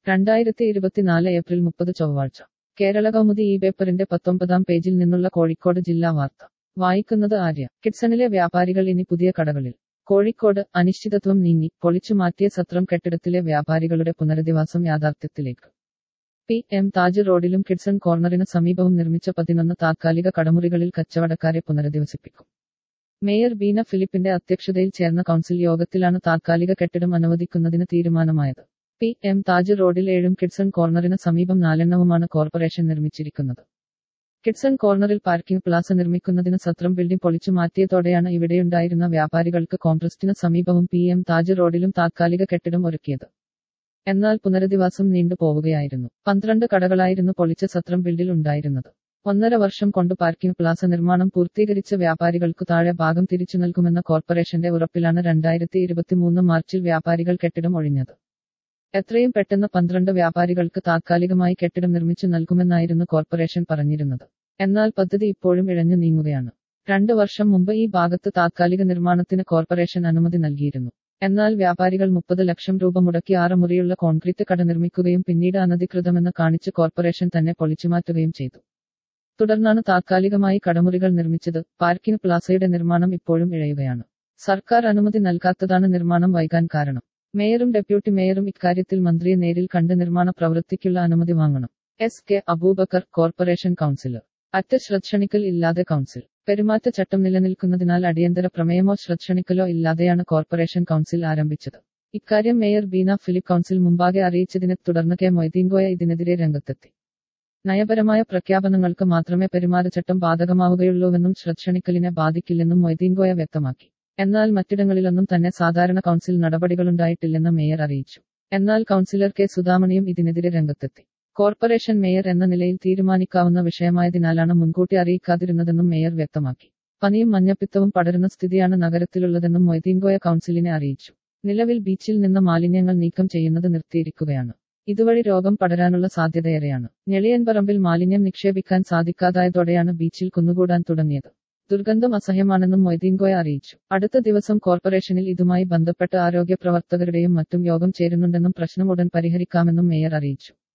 രണ്ടായിരത്തി ഇരുപത്തിനാല് ഏപ്രിൽ മുപ്പത് ചൊവ്വാഴ്ച കേരള കൗമുദി ഈ പേപ്പറിന്റെ പത്തൊമ്പതാം പേജിൽ നിന്നുള്ള കോഴിക്കോട് ജില്ലാ വാർത്ത വായിക്കുന്നത് ആര്യ കിഡ്സണിലെ വ്യാപാരികൾ ഇനി പുതിയ കടകളിൽ കോഴിക്കോട് അനിശ്ചിതത്വം നീങ്ങി പൊളിച്ചു മാറ്റിയ സത്രം കെട്ടിടത്തിലെ വ്യാപാരികളുടെ പുനരധിവാസം യാഥാർത്ഥ്യത്തിലേക്ക് പി എം താജ് റോഡിലും കിഡ്സൺ കോർണറിന് സമീപവും നിർമ്മിച്ച പതിനൊന്ന് താത്കാലിക കടമുറികളിൽ കച്ചവടക്കാരെ പുനരധിവസിപ്പിക്കും മേയർ ബീന ഫിലിപ്പിന്റെ അധ്യക്ഷതയിൽ ചേർന്ന കൗൺസിൽ യോഗത്തിലാണ് താത്കാലിക കെട്ടിടം അനുവദിക്കുന്നതിന് തീരുമാനമായത് പി എം താജ് റോഡിൽ ഏഴും കിഡ്സൺ കോർണറിന് സമീപം നാലെണ്ണവുമാണ് കോർപ്പറേഷൻ നിർമ്മിച്ചിരിക്കുന്നത് കിഡ്സൺ കോർണറിൽ പാർക്കിംഗ് പ്ലാസ നിർമ്മിക്കുന്നതിന് സത്രം ബിൽഡിംഗ് പൊളിച്ചു മാറ്റിയതോടെയാണ് ഇവിടെയുണ്ടായിരുന്ന വ്യാപാരികൾക്ക് കോംപ്രസ്റ്റിന് സമീപവും പി എം താജ് റോഡിലും താത്കാലിക കെട്ടിടം ഒരുക്കിയത് എന്നാൽ പുനരധിവാസം നീണ്ടുപോവുകയായിരുന്നു പന്ത്രണ്ട് കടകളായിരുന്നു പൊളിച്ച സത്രം ബിൽഡിൽ ഉണ്ടായിരുന്നത് ഒന്നര വർഷം കൊണ്ട് പാർക്കിംഗ് പ്ലാസ നിർമ്മാണം പൂർത്തീകരിച്ച വ്യാപാരികൾക്കു താഴെ ഭാഗം തിരിച്ചു നൽകുമെന്ന കോർപ്പറേഷന്റെ ഉറപ്പിലാണ് രണ്ടായിരത്തി ഇരുപത്തിമൂന്ന് മാർച്ചിൽ വ്യാപാരികൾ കെട്ടിടം ഒഴിഞ്ഞത് എത്രയും പെട്ടെന്ന് പന്ത്രണ്ട് വ്യാപാരികൾക്ക് താത്കാലികമായി കെട്ടിടം നിർമ്മിച്ചു നൽകുമെന്നായിരുന്നു കോർപ്പറേഷൻ പറഞ്ഞിരുന്നത് എന്നാൽ പദ്ധതി ഇപ്പോഴും ഇഴഞ്ഞു നീങ്ങുകയാണ് രണ്ടു വർഷം മുമ്പ് ഈ ഭാഗത്ത് താത്കാലിക നിർമ്മാണത്തിന് കോർപ്പറേഷൻ അനുമതി നൽകിയിരുന്നു എന്നാൽ വ്യാപാരികൾ മുപ്പത് ലക്ഷം രൂപ മുടക്കി ആറ് മുറിയുള്ള കോൺക്രീറ്റ് കട നിർമ്മിക്കുകയും പിന്നീട് അനധികൃതമെന്ന് കാണിച്ച് കോർപ്പറേഷൻ തന്നെ പൊളിച്ചുമാറ്റുകയും ചെയ്തു തുടർന്നാണ് താത്കാലികമായി കടമുറികൾ നിർമ്മിച്ചത് പാർക്കിംഗ് പ്ലാസയുടെ നിർമ്മാണം ഇപ്പോഴും ഇഴയുകയാണ് സർക്കാർ അനുമതി നൽകാത്തതാണ് നിർമ്മാണം വൈകാൻ കാരണം മേയറും ഡെപ്യൂട്ടി മേയറും ഇക്കാര്യത്തിൽ മന്ത്രിയെ നേരിൽ കണ്ട് നിർമ്മാണ പ്രവൃത്തിക്കുള്ള അനുമതി വാങ്ങണം S K Abubakar corporation councillor അറ്റ ശ്രദ്ധണിക്കൽ ഇല്ലാതെ കൗൺസിൽ പെരുമാറ്റച്ചട്ടം നിലനിൽക്കുന്നതിനാൽ അടിയന്തര പ്രമേയമോ ശ്രദ്ധണിക്കലോ ഇല്ലാതെയാണ് കോർപ്പറേഷൻ കൗൺസിൽ ആരംഭിച്ചത് ഇക്കാര്യം മേയർ ബീന ഫിലിപ്പ് കൗൺസിൽ മുമ്പാകെ അറിയിച്ചതിനെ തുടർന്ന് കെ മൊയ്തീൻകോയ ഇതിനെതിരെ രംഗത്തെത്തി നയപരമായ പ്രഖ്യാപനങ്ങൾക്ക് മാത്രമേ പെരുമാറ്റച്ചട്ടം ബാധകമാവുകയുള്ളൂവെന്നും ശ്രദ്ധണിക്കലിനെ ബാധിക്കില്ലെന്നും മൊയ്തീൻകോയ വ്യക്തമാക്കി എന്നാൽ മറ്റിടങ്ങളിലൊന്നും തന്നെ സാധാരണ കൗൺസിൽ നടപടികളുണ്ടായിട്ടില്ലെന്ന് മേയർ അറിയിച്ചു എന്നാൽ കൗൺസിലർ കെ സുധാമണിയും ഇതിനെതിരെ രംഗത്തെത്തി കോർപ്പറേഷൻ മേയർ എന്ന നിലയിൽ തീരുമാനിക്കാവുന്ന വിഷയമായതിനാലാണ് മുൻകൂട്ടി അറിയിക്കാതിരുന്നതെന്നും മേയർ വ്യക്തമാക്കി പനിയും മഞ്ഞപ്പിത്തവും പടരുന്ന സ്ഥിതിയാണ് നഗരത്തിലുള്ളതെന്നും മൊയ്തീൻകോയ കൗൺസിലിനെ അറിയിച്ചു നിലവിൽ ബീച്ചിൽ നിന്ന് മാലിന്യങ്ങൾ നീക്കം ചെയ്യുന്നത് നിർത്തിയിരിക്കുകയാണ് ഇതുവഴി രോഗം പടരാനുള്ള സാധ്യതയേറെയാണ് ഞെളിയൻപറമ്പിൽ മാലിന്യം നിക്ഷേപിക്കാൻ സാധിക്കാതായതോടെയാണ് ബീച്ചിൽ കുന്നുകൂടാൻ തുടങ്ങിയത് ദുർഗന്ധം അസഹ്യമാണെന്നും മൊയ്തീൻകോയ അറിയിച്ചു അടുത്ത ദിവസം കോർപ്പറേഷനിൽ ഇതുമായി ബന്ധപ്പെട്ട് ആരോഗ്യ പ്രവർത്തകരുടെയും മറ്റും യോഗം ചേരുന്നുണ്ടെന്നും പ്രശ്നം ഉടൻ പരിഹരിക്കാമെന്നും മേയർ അറിയിച്ചു